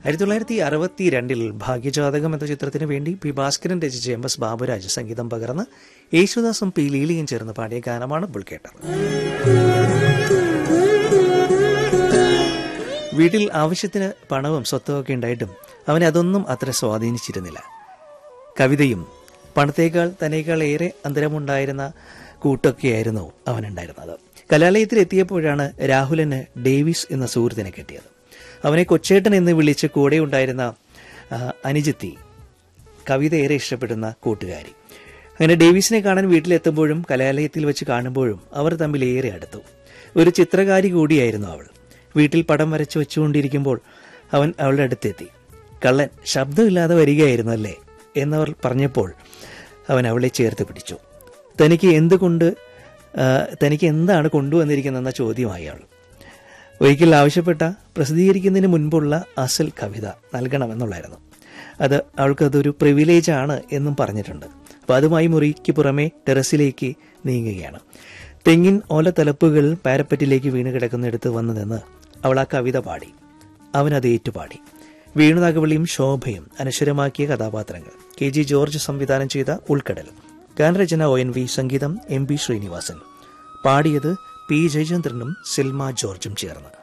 ആയിരത്തി തൊള്ളായിരത്തി അറുപത്തി രണ്ടിൽ ഭാഗ്യജാതകം എന്ന ചിത്രത്തിന് വേണ്ടി പി ഭാസ്കരൻ രചിച്ച എം എസ് ബാബുരാജ് സംഗീതം പകർന്ന് യേശുദാസും പി ലീലയും ചേർന്ന് പാടിയ ഗാനമാണ് ഇപ്പോൾ കേട്ടത് വീട്ടിൽ ആവശ്യത്തിന് പണവും സ്വത്തും ഒക്കെ ഉണ്ടായിട്ടും അവനെ അതൊന്നും അത്ര സ്വാധീനിച്ചിരുന്നില്ല കവിതയും പണത്തേക്കാൾ തന്നേക്കാൾ ഏറെ അന്തരമുണ്ടായിരുന്ന കൂട്ടൊക്കെയായിരുന്നു അവനുണ്ടായിരുന്നത് കലാലയത്തിൽ എത്തിയപ്പോഴാണ് രാഹുലന് ഡേവിസ് എന്ന സുഹൃത്തിനെ കിട്ടിയത് അവനെ കൊച്ചേട്ടൻ എന്ന് വിളിച്ച് കൂടെ ഉണ്ടായിരുന്ന ആ, അനുജത്തി കവിത ഏറെ ഇഷ്ടപ്പെടുന്ന കൂട്ടുകാരി അങ്ങനെ ഡേവിസിനെ കാണാൻ വീട്ടിലെത്തുമ്പോഴും കലാലയത്തിൽ വെച്ച് കാണുമ്പോഴും അവർ തമ്മിൽ ഏറെ അടുത്തു ഒരു ചിത്രകാരി കൂടിയായിരുന്നു അവൾ വീട്ടിൽ പടം വരച്ചു വെച്ചുകൊണ്ടിരിക്കുമ്പോൾ അവൻ അവളുടെ അടുത്തെത്തി കള്ളൻ ശബ്ദമില്ലാതെ വരികയായിരുന്നു അല്ലേ എന്നവർ പറഞ്ഞപ്പോൾ അവൻ അവളെ ചേർത്ത് പിടിച്ചു തനിക്ക് എന്തുകൊണ്ട് ആ, തനിക്ക് എന്താണ് കൊണ്ടുവന്നിരിക്കുന്നതെന്ന ചോദ്യമായി അവൾ ഒരിക്കൽ ആവശ്യപ്പെട്ട പ്രസിദ്ധീകരിക്കുന്നതിന് മുൻപുള്ള അസൽ കവിത നൽകണമെന്നുള്ളായിരുന്നു അത് അവൾക്കതൊരു പ്രിവിലേജ് ആണ് എന്നും പറഞ്ഞിട്ടുണ്ട് അപ്പോൾ അതുമായി മുറിക്ക് പുറമെ ടെറസിലേക്ക് നീങ്ങുകയാണ് തെങ്ങിൻ ഓലത്തലപ്പുകൾ പാരപ്പറ്റിലേക്ക് വീണ് കിടക്കുന്നിടത്ത് വന്നു നിന്ന് അവൾ ആ കവിത പാടി അവനത് ഏറ്റുപാടി വീണുനാഗവളിയും ശോഭയും അനശ്വരമാക്കിയ കഥാപാത്രങ്ങൾ കെ ജി ജോർജ് സംവിധാനം ചെയ്ത ഉൾക്കടൽ ഗാനരചന ഒ എൻ വി സംഗീതം എം പി ശ്രീനിവാസൻ പാടിയത് പി ജയചന്ദ്രനും സിൽമ ജോർജും ചേർന്ന്